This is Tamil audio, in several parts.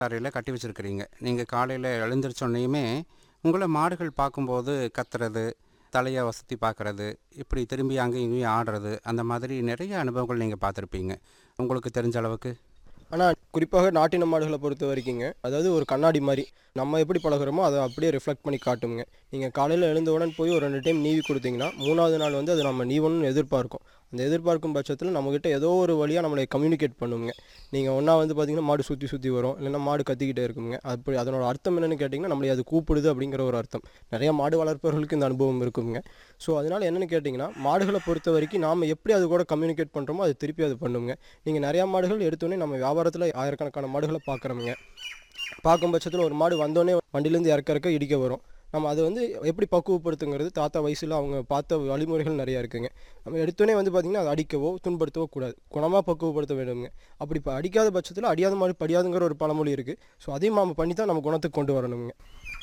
அறையில் கட்டி வச்சுருக்கிறீங்க நீங்கள் காலையில் எழுந்திரிச்சோன்னையுமே உங்களை மாடுகள் பார்க்கும்போது கத்துறது தலையை வசதி பார்க்குறது இப்படி திரும்பி அங்கேயும் இங்கேயும் ஆடுறது அந்த மாதிரி நிறைய அனுபவங்கள் நீங்கள் பார்த்துருப்பீங்க உங்களுக்கு தெரிஞ்ச அளவுக்கு ஆனால் குறிப்பாக நாட்டின மாடுகளை பொறுத்த வரைக்குங்க அதாவது ஒரு கண்ணாடி மாதிரி நம்ம எப்படி பழகுறோமோ அதை அப்படியே ரிஃப்ளெக்ட் பண்ணி காட்டுங்க நீங்கள் காலையில் எழுந்தவுடன் போய் ஒரு ரெண்டு டைம் நீவி கொடுத்தீங்கன்னா மூணாவது நாள் வந்து அது நம்ம நீவணும்னு எதிர்பார்க்கும் அந்த எதிர்பார்க்கும் பட்சத்தில் நம்மக்கிட்ட ஏதோ ஒரு வழியாக நம்மளை கம்யூனிகேட் பண்ணுங்க நீங்கள் ஒன்றா வந்து பார்த்தீங்கன்னா மாடு சுற்றி சுற்றி வரும் இல்லைன்னா மாடு கத்திக்கிட்டே இருக்குங்க அப்படி அதனோட அர்த்தம் என்னன்னு கேட்டிங்கன்னா நம்மளை அது கூப்பிடுது அப்படிங்கிற ஒரு அர்த்தம் நிறைய மாடு வளர்ப்பவர்களுக்கு இந்த அனுபவம் இருக்குங்க ஸோ அதனால் என்னென்னு கேட்டிங்கன்னா மாடுகளை பொறுத்த வரைக்கும் நாம் எப்படி அது கூட கம்யூனிகேட் பண்ணுறோமோ அது திருப்பி அது பண்ணுங்க நீங்கள் நிறையா மாடுகள் எடுத்தோடனே நம்ம வியாபாரத்தில் ஆயிரக்கணக்கான மாடுகளை பார்க்குறோமுங்க பார்க்கும் பட்சத்தில் ஒரு மாடு வந்தோடனே வண்டியிலேருந்து இறக்க இறக்க இடிக்க வரும் நம்ம அதை வந்து எப்படி பக்குவப்படுத்துங்கிறது தாத்தா வயசில் அவங்க பார்த்த வழிமுறைகள் நிறையா இருக்குங்க நம்ம எடுத்தோடனே வந்து பார்த்திங்கன்னா அதை அடிக்கவோ துன்படுத்தவோ கூடாது குணமாக பக்குவப்படுத்த வேண்டுங்க அப்படி இப்போ அடிக்காத பட்சத்தில் அடியாத மாடு படியாதுங்கிற ஒரு பழமொழி இருக்குது ஸோ அதையும் நம்ம பண்ணி தான் நம்ம குணத்துக்கு கொண்டு வரணுங்க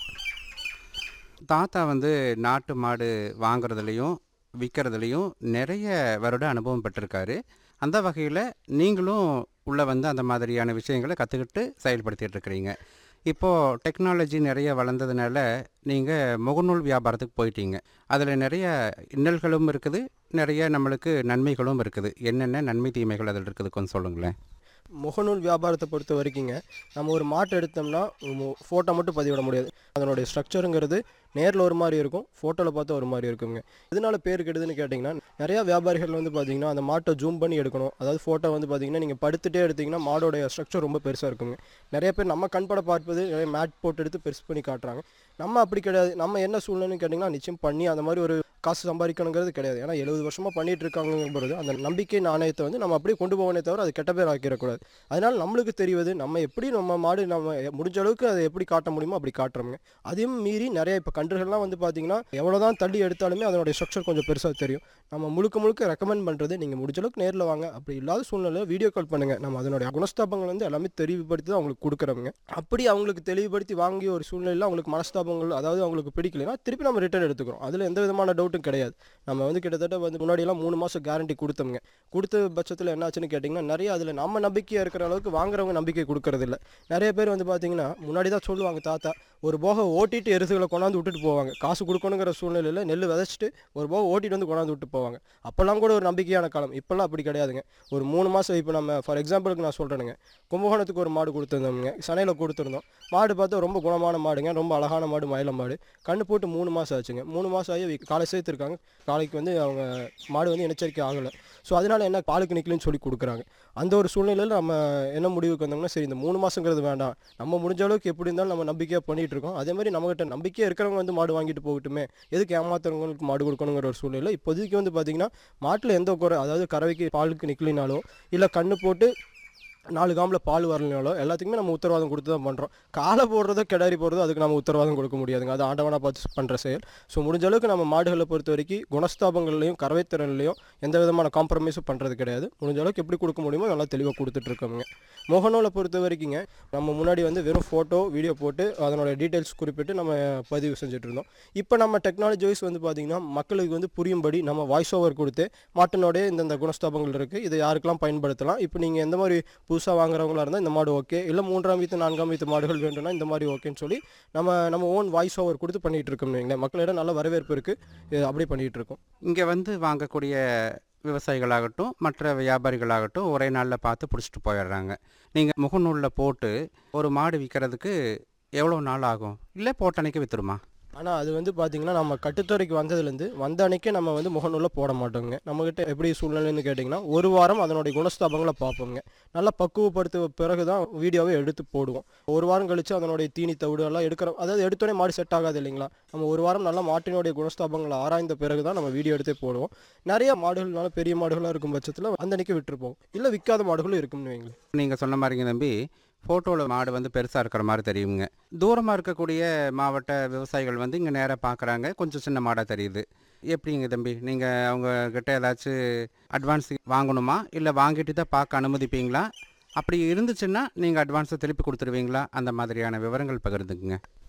தாத்தா வந்து நாட்டு மாடு வாங்குறதுலையும் விற்கிறதுலையும் நிறைய வருட அனுபவம் பெற்றிருக்காரு அந்த வகையில் நீங்களும் உள்ளே வந்து அந்த மாதிரியான விஷயங்களை கற்றுக்கிட்டு செயல்படுத்திட்டு இருக்கிறீங்க இப்போது டெக்னாலஜி நிறைய வளர்ந்ததுனால நீங்கள் முகநூல் வியாபாரத்துக்கு போயிட்டீங்க அதில் நிறைய இன்னல்களும் இருக்குது நிறைய நம்மளுக்கு நன்மைகளும் இருக்குது என்னென்ன நன்மை தீமைகள் அதில் இருக்குது கொஞ்சம் சொல்லுங்களேன் முகநூல் வியாபாரத்தை பொறுத்த வரைக்குங்க நம்ம ஒரு மாட்டை எடுத்தோம்னா ஃபோட்டோ மட்டும் பதிவிட முடியாது அதனுடைய ஸ்ட்ரக்சருங்கிறது நேரில் ஒரு மாதிரி இருக்கும் ஃபோட்டோவில் பார்த்தா ஒரு மாதிரி இருக்குங்க இதனால பேர் கெடுதுன்னு கேட்டிங்கன்னா நிறையா வியாபாரிகள் வந்து பார்த்தீங்கன்னா அந்த மாட்டை ஜூம் பண்ணி எடுக்கணும் அதாவது ஃபோட்டோ வந்து பார்த்தீங்கன்னா நீங்கள் படுத்துட்டே எடுத்தீங்கன்னா மாடோடைய ஸ்ட்ரக்சர் ரொம்ப பெருசாக இருக்குங்க நிறைய பேர் நம்ம கண்பட பார்ப்பது நிறைய மேட் போட்டு எடுத்து பெருசு பண்ணி காட்டுறாங்க நம்ம அப்படி கிடையாது நம்ம என்ன சூழ்நிலைன்னு கேட்டிங்கன்னா நிச்சயம் பண்ணி அந்த மாதிரி ஒரு காசு சம்பாதிக்கணுங்கிறது கிடையாது ஏன்னா எழுபது வருஷமாக பண்ணிட்டு இருக்காங்கிறது அந்த நம்பிக்கை நாணயத்தை வந்து நம்ம அப்படியே கொண்டு போகணே தவிர அது கெட்ட பேர் ஆக்கிடக்கூடாது அதனால் நம்மளுக்கு தெரிவது நம்ம எப்படி நம்ம மாடு நம்ம முடிஞ்ச அளவுக்கு அதை எப்படி காட்ட முடியுமோ அப்படி காட்டுறோங்க அதையும் மீறி நிறைய இப்போ கன்றுகள்லாம் வந்து பார்த்தீங்கன்னா எவ்வளோ தான் தள்ளி எடுத்தாலுமே அதனுடைய ஸ்ட்ரக்சர் கொஞ்சம் பெருசாக தெரியும் நம்ம முழுக்க முழுக்க ரெக்கமெண்ட் பண்ணுறது நீங்கள் முடிஞ்ச அளவுக்கு நேரில் வாங்க அப்படி இல்லாத சூழ்நிலை வீடியோ கால் பண்ணுங்கள் நம்ம அதனுடைய குணஸ்தாபங்கள் வந்து எல்லாமே தெளிவுபடுத்தி தான் அவங்களுக்கு கொடுக்குறோங்க அப்படி அவங்களுக்கு தெளிவுபடுத்தி வாங்கிய ஒரு சூழ்நிலையில் அவங்களுக்கு மனஸ்தாபங்கள் அதாவது அவங்களுக்கு பிடிக்கலைன்னா திருப்பி நம்ம ரிட்டர்ன் எடுத்துக்கிறோம் அதில் எந்த விதமான டவுட்டும் கிடையாது நம்ம வந்து கிட்டத்தட்ட வந்து முன்னாடியெல்லாம் மூணு மாதம் கேரண்டி கொடுத்தோங்க கொடுத்த பட்சத்தில் என்னாச்சுன்னு கேட்டிங்கன்னா நிறைய அதில் நம்ம நம்பிக்கையாக இருக்கிற அளவுக்கு வாங்குறவங்க நம்பிக்கை கொடுக்கறது இல்ல நிறைய பேர் வந்து பார்த்தீங்கன்னா முன்னாடி தான் சொல்லுவாங்க தாத்தா ஒரு போக ஓட்டிட்டு எருதுகளை கொண்டாந்து விட்டுட்டு போவாங்க காசு கொடுக்கணுங்கிற சூழ்நிலையில் நெல் விதைச்சிட்டு ஒரு போக ஓட்டிட்டு வந்து கொண்டாந்து விட்டு போவாங்க அப்போல்லாம் கூட ஒரு நம்பிக்கையான காலம் இப்போல்லாம் அப்படி கிடையாதுங்க ஒரு மூணு மாதம் இப்போ நம்ம ஃபார் எக்ஸாம்பிளுக்கு நான் சொல்கிறேனுங்க கும்பகோணத்துக்கு ஒரு மாடு கொடுத்துருந்தோம்ங்க சனையில் கொடுத்துருந்தோம் மாடு பார்த்தா ரொம்ப குணமான மாடுங்க ரொம்ப அழகான மாடு மயில மாடு கண்ணு போட்டு மூணு மாதம் ஆச்சுங்க மூணு மாதம் ஆகி வி- காலை சேர்த்துருக்காங்க காலைக்கு வந்து அவங்க மாடு வந்து இனச்சரிக்கை ஆகலை ஸோ அதனால என்ன பாலுக்கு நிற்கலன்னு சொல்லி கொடுக்குறாங்க அந்த ஒரு சூழ்நிலையில் நம்ம என்ன முடிவுக்கு வந்தோம்னா சரி இந்த மூணு மாதங்கிறது வேண்டாம் நம்ம முடிஞ்ச அளவுக்கு எப்படி இருந்தாலும் நம்ம நம்பிக்கையாக பண்ணிட்டு இருக்கோம் அதே மாதிரி நம்மகிட்ட நம்பிக்கையாக இருக்கிறவங்க வந்து மாடு வாங்கிட்டு போகட்டுமே எதுக்கு ஏமாத்துறவங்களுக்கு மாடு கொடுக்கணுங்கிற ஒரு சூழ்நிலை இப்போதைக்கு வந்து பார்த்தீங்கன்னா மாட்டில் எந்த குறை அதாவது கறவைக்கு பாலுக்கு நிற்கலினாலோ இல்லை கண்ணு போட்டு நாலு காமில் பால் வரலனாலோ எல்லாத்துக்குமே நம்ம உத்தரவாதம் கொடுத்து தான் பண்ணுறோம் காலை போடுறதோ கிடாரி போடுறதோ அதுக்கு நம்ம உத்தரவாதம் கொடுக்க முடியாதுங்க அது ஆண்டவனாக பார்த்து பண்ணுற செயல் ஸோ முடிஞ்ச அளவுக்கு நம்ம மாடுகளை பொறுத்த வரைக்கும் குணஸ்தாபங்கள்லையும் கறவைத்திறன்லையும் எந்த விதமான காம்ப்ரமைஸும் பண்ணுறது கிடையாது முடிஞ்ச அளவுக்கு எப்படி கொடுக்க முடியுமோ நல்லா தெளிவாக கொடுத்துட்ருக்கோங்க முகநூலை பொறுத்த வரைக்குங்க நம்ம முன்னாடி வந்து வெறும் ஃபோட்டோ வீடியோ போட்டு அதனோட டீட்டெயில்ஸ் குறிப்பிட்டு நம்ம பதிவு செஞ்சுட்டு இருந்தோம் இப்போ நம்ம டெக்னாலஜி வைஸ் வந்து பார்த்திங்கன்னா மக்களுக்கு வந்து புரியும்படி நம்ம வாய்ஸ் ஓவர் கொடுத்து மாட்டினோடைய இந்தந்த குணஸ்தாபங்கள் இருக்குது இதை யாருக்கெல்லாம் பயன்படுத்தலாம் இப்போ நீங்கள் எந்த மாதிரி புதுசாக வாங்குறவங்களா இருந்தால் இந்த மாடு ஓகே இல்லை மூன்றாம் வீத்து நான்காம் வீத்து மாடுகள் வேண்டும்னா இந்த மாதிரி ஓகேன்னு சொல்லி நம்ம நம்ம ஓன் வாய்ஸ் ஓவர் கொடுத்து பண்ணிகிட்டு இருக்கோம்னு வைங்களேன் மக்களிடம் நல்ல வரவேற்பு இருக்குது அப்படியே பண்ணிகிட்டு இருக்கோம் இங்கே வந்து வாங்கக்கூடிய விவசாயிகளாகட்டும் மற்ற வியாபாரிகளாகட்டும் ஒரே நாளில் பார்த்து பிடிச்சிட்டு போயிடுறாங்க நீங்கள் முகநூலில் போட்டு ஒரு மாடு விற்கிறதுக்கு எவ்வளோ நாள் ஆகும் இல்லை போட்ட அன்னைக்கு விற்றுருமா ஆனால் அது வந்து பார்த்தீங்கன்னா நம்ம கட்டுத்துறைக்கு வந்ததுலேருந்து வந்த அன்னைக்கே நம்ம வந்து முகநூலில் போட மாட்டோங்க நம்மக்கிட்ட எப்படி சூழ்நிலைன்னு கேட்டிங்கன்னா ஒரு வாரம் அதனுடைய குணஸ்தாபங்களை பார்ப்போங்க நல்லா பக்குவப்படுத்த பிறகு தான் வீடியோவை எடுத்து போடுவோம் ஒரு வாரம் கழித்து அதனுடைய தீனி தவிடு எல்லாம் எடுக்கிற அதாவது எடுத்தோடனே மாடு செட் ஆகாது இல்லைங்களா நம்ம ஒரு வாரம் நல்லா மாட்டினுடைய குணஸ்தாபங்களை ஆராய்ந்த பிறகு தான் நம்ம வீடியோ எடுத்தே போடுவோம் நிறைய மாடுகள்னால பெரிய மாடுகளாக இருக்கும் பட்சத்தில் அந்த அன்னைக்கு விட்டுருப்போம் இல்லை விற்காத மாடுகளும் இருக்கும்னு வைங்களேன் நீங்கள் சொன்ன மாதிரிங்க தம்பி ஃபோட்டோவில் மாடு வந்து பெருசாக இருக்கிற மாதிரி தெரியுங்க தூரமாக இருக்கக்கூடிய மாவட்ட விவசாயிகள் வந்து இங்கே நேராக பார்க்குறாங்க கொஞ்சம் சின்ன மாடாக தெரியுது எப்படிங்க தம்பி நீங்கள் அவங்க கிட்ட ஏதாச்சும் அட்வான்ஸ் வாங்கணுமா இல்லை வாங்கிட்டு தான் பார்க்க அனுமதிப்பீங்களா அப்படி இருந்துச்சுன்னா நீங்கள் அட்வான்ஸை திருப்பி கொடுத்துருவீங்களா அந்த மாதிரியான விவரங்கள் பகிர்ந்துக்குங்க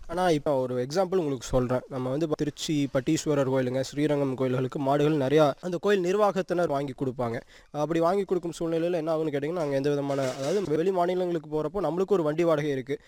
ஆனால் இப்போ ஒரு எக்ஸாம்பிள் உங்களுக்கு சொல்கிறேன் நம்ம வந்து இப்ப திருச்சி பட்டீஸ்வரர் கோயிலுங்க ஸ்ரீரங்கம் கோயில்களுக்கு மாடுகள் நிறையா அந்த கோயில் நிர்வாகத்தினர் வாங்கி கொடுப்பாங்க அப்படி வாங்கி கொடுக்கும் சூழ்நிலையில் என்ன ஆகும்னு கேட்டிங்கன்னா நாங்கள் எந்த விதமான அதாவது வெளி மாநிலங்களுக்கு போகிறப்போ நம்மளுக்கு ஒரு வண்டி வாடகை இருக்குது